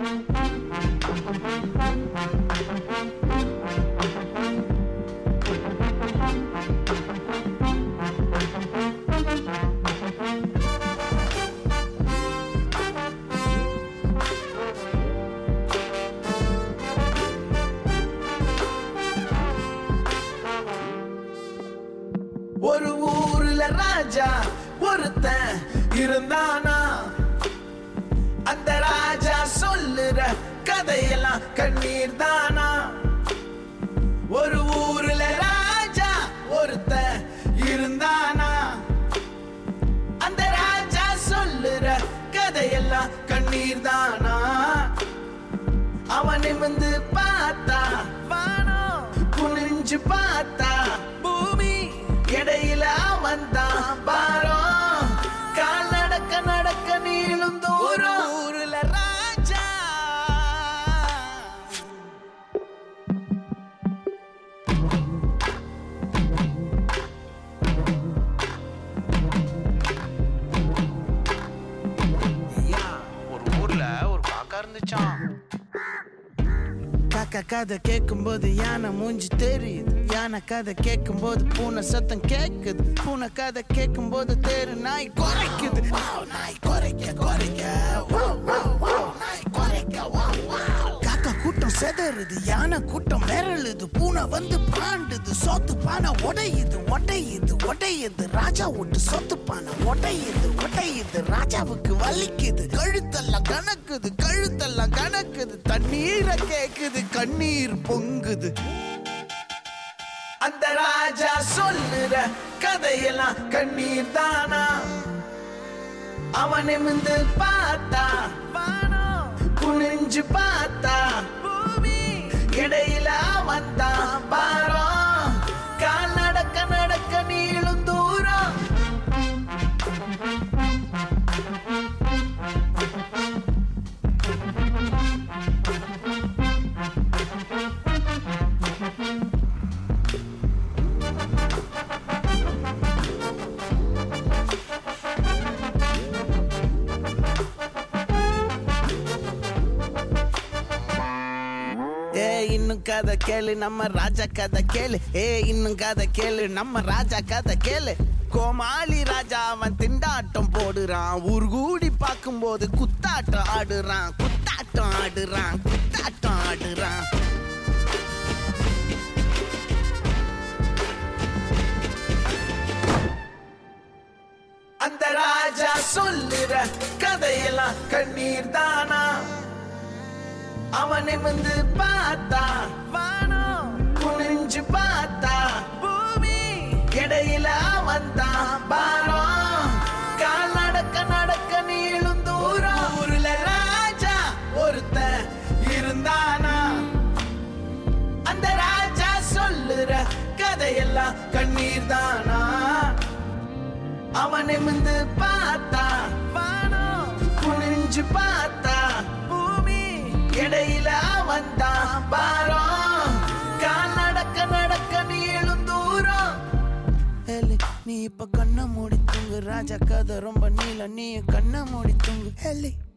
ஒரு ஊர்ல ராஜா ஒருத்தன் இருந்தானா அந்த ராஜா சொல்லுற கதையெல்லாம் கண்ணீர் தானா ஒரு ஊர்ல ராஜா ஒருத்தன் இருந்தானா அந்த ராஜா சொல்லுற கதையெல்லாம் கண்ணீர் தானா அவன் நிமிந்து பார்த்தா வானம் குனிஞ்சு பார்த்தா பூமி இடையில அவன் தான் பாரம் கால் நடக்க நடக்க நீளும் தூரம் ஊருல ராஜா ஒரு ஊர்ல ஒரு காக்கா இருந்துச்சான் காக்கா கதை கேட்கும்போது யானை மூஞ்சி தெரியுது யானை கதை கேட்கும்போது பூனை சத்தம் கேக்குது பூனை கதை கேட்கும்போது தேரு நாய் குறைக்குது வாவ், நாய் குறைக்க குறைக்க வாவ், வாவ், வாவ், நாய் குறைக்க வாவ், வாவ். காக்கா கூட்டம் செதறுது யானை கூட்டம் மிரளுது பூனை வந்து பாண்டுது சோத்து பானை உடையுது உடையுது உடையுது ராஜா விட்டு சொத்து பானை உடையுது உடையுது ராஜாவுக்கு வலிக்குது கழுத்தெல்லாம் கணக்குது கழுத்தெல்லாம் கணக்குது தண்ணீரை கேக்குது கண்ணீர் பொங்குது அந்த ராஜா சொல்லுற கதையெல்லாம் கண்ணீர் தானா அவன் நிமிந்து பார்த்தா வானம் குனிஞ்சு பார்த்தா பூமி இடையில அவன் தான் பாரம் கால் நடக்க நடக்க நீளும் தூரம் ஏ இன்னும் கதை கேளு நம்ம ராஜா கதை கேளு ஏ இன்னும் கதை கேளு நம்ம ராஜா கதை கேளு கோமாளி ராஜா அவன் திண்டாட்டம் போடுறான் ஊர் கூடி பார்க்கும்போது குத்தாட்டம் ஆடுறான் குத்தாட்டம் ஆடுறான் குத்தாட்டம் ஆடுறான் அந்த ராஜா சொல்லுற கதையெல்லாம் கண்ணீர் தானா அவன் நிமிந்து பார்த்தா வானம் குனிஞ்சு பார்த்தா பூமி இடையில அவன் தான் பாரம் கால் நடக்க நடக்க நீளும் தூரம் ஊருல ராஜா ஒருத்தன் இருந்தானா அந்த ராஜா சொல்லுற கதையெல்லாம் கண்ணீர் தானா அவன் நிமிந்து பார்த்தா வானம் குனிஞ்சு பார்த்தா பூமி இடையில அவன் தான் பாரம் கால் நடக்க நடக்க நீளும் தூரம் ஹெலி நீ இப்ப கண்ணை மூடி தூங்கு ராஜா கதை ரொம்ப நீள நீ கண்ணை மூடி தூங்கு ஹெலி